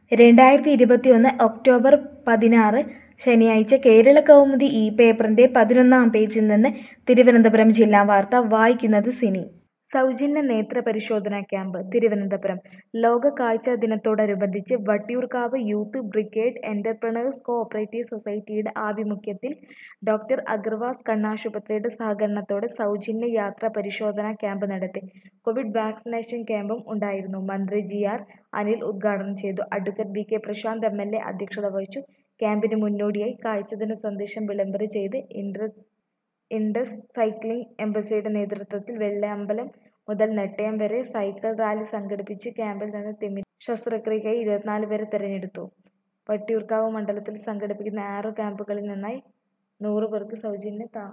രണ്ടായിരത്തി ഇരുപത്തിയൊന്ന് ഒക്ടോബർ പതിനാറ് ശനിയാഴ്ച കേരള കൗമുദി ഈ പേപ്പറിന്റെ പതിനൊന്നാം പേജിൽ നിന്ന് തിരുവനന്തപുരം ജില്ലാ വാർത്ത വായിക്കുന്നത് സിനി സൗജന്യ നേത്ര പരിശോധനാ ക്യാമ്പ് തിരുവനന്തപുരം ലോക കാഴ്ച ദിനത്തോടനുബന്ധിച്ച് Vattiyoorkavu youth brigade entrepreneurs cooperative സൊസൈറ്റിയുടെ ആഭിമുഖ്യത്തിൽ ഡോക്ടർ അഗർവാസ് കണ്ണാശുപത്രിയുടെ സഹകരണത്തോടെ സൗജന്യ യാത്രാ പരിശോധനാ ക്യാമ്പ് നടത്തി കോവിഡ് വാക്സിനേഷൻ ക്യാമ്പും ഉണ്ടായിരുന്നു മന്ത്രി ജി ആർ അനിൽ ഉദ്ഘാടനം ചെയ്തു advocate V K Prashanth M L A അധ്യക്ഷത വഹിച്ചു ക്യാമ്പിന് മുന്നോടിയായി കാഴ്ചദിന സന്ദേശം വിളംബരം ചെയ്ത് ഇൻട്രസ് ഇൻഡസ് സൈക്ലിംഗ് എംബസിയുടെ നേതൃത്വത്തിൽ വെള്ളയമ്പലം മുതൽ നെട്ടയം വരെ സൈക്കിൾ റാലി സംഘടിപ്പിച്ച് ക്യാമ്പിൽ നിന്ന് തിമിര ശസ്ത്രക്രിയയ്ക്കായി ഇരുപത്തിനാല് പേരെ തെരഞ്ഞെടുത്തു വട്ടിയൂർക്കാവ് മണ്ഡലത്തിൽ സംഘടിപ്പിക്കുന്ന ആറ് ക്യാമ്പുകളിൽ നിന്നായി നൂറ് പേർക്ക് സൗജന്യ താ